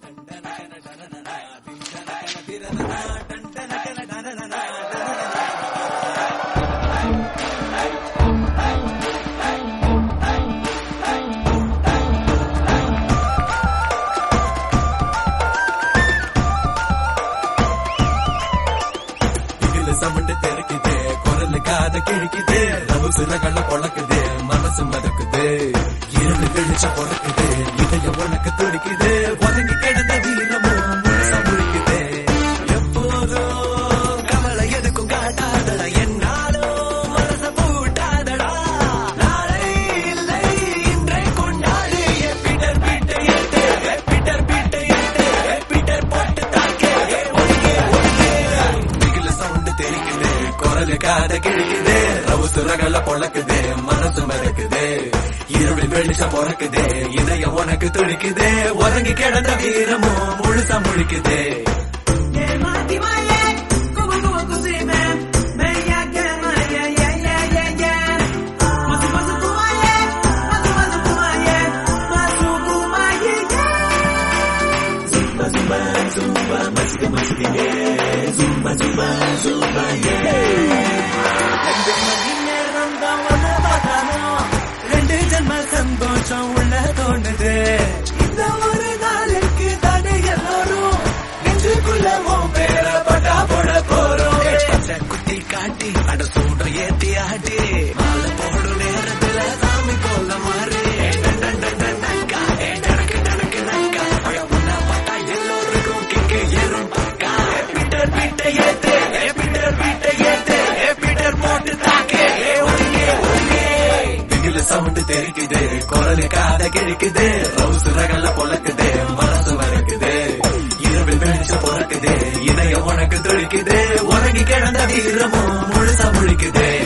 இதுல சமண்டு தெருக்குது குரல் காத கிழிக்குது ரவு சிறகள பொழக்குது மனசு மறக்குது இருள் வெளிச்ச பொறக்குது இதய உனக்கு துடிக்குது ஒதுங்கி கிடந்த வீரமும் முழுசா முழிக்குது எப்போதும் கவலை எதுக்கும் காட்டாதடா என்னாலும் மனச பூட்டாதடா நாளை இல்லை இன்றை கொண்டாடு ஏ பீட்டர் பீட்டை ஏத்து ஏ பீட்டர் பீட்டை ஏத்து ஏ பீட்டர் போட்டு தாக்கு ஏ ஒதுங்கே ஒதுங்கே மிகுல சவுண்டு தெரிக்குது குரல் காத கிழிக்குது ரவுசு ரகல பொழக்குது மனசு மறக்குது இருள் வெளிச்சம் பொறக்குது இதயம் உனக்கு துடிக்குது உறங்கி கிடந்த வீரமும் முழுசா முழிக்குது ரெண்டு மணி நேரம் தான் உன்னை பார்த்தாலும் ரெண்டு ஜென்ம சந்தோஷம் உள்ள தோணுது இந்த ஒரு நாளுக்கு தானே எல்லாரும் நெஞ்சுக்குள்ள உன் பேர பட்டா போட போறோம் பச்சை குத்தி காட்டி அட சூட ஏத்தி ஆட்டி மாலை போடும் நேரத்துல சாமி போல மாறி டன் டன் டன் டன் நக்கா, ஏ டனக்கு டனக்கு நக்கா. அட உன்னை பார்த்தா எல்லோருக்கும் கிக்கு ஏறும் பக்கா. ஏ பீட்டர் பீட்டை ஏத்து, ஏ பீட்டர் பீட்டை ஏத்து, ஏ பீட்டர் போட்டு தாக்கு, ஏ ஒதுங்கே, ஒதுங்கே. திகிலு சவுண்டு தெரிக்குது குரல் காத கிழிக்குது ரவுசு ரகல பொழக்குது மனசு மறக்குது இரவில் வெளிச்சம் பொறக்குது இதயம் உனக்கு துடிக்குது உறங்கி கிடந்த வீரமும் முழுசா முழிக்குது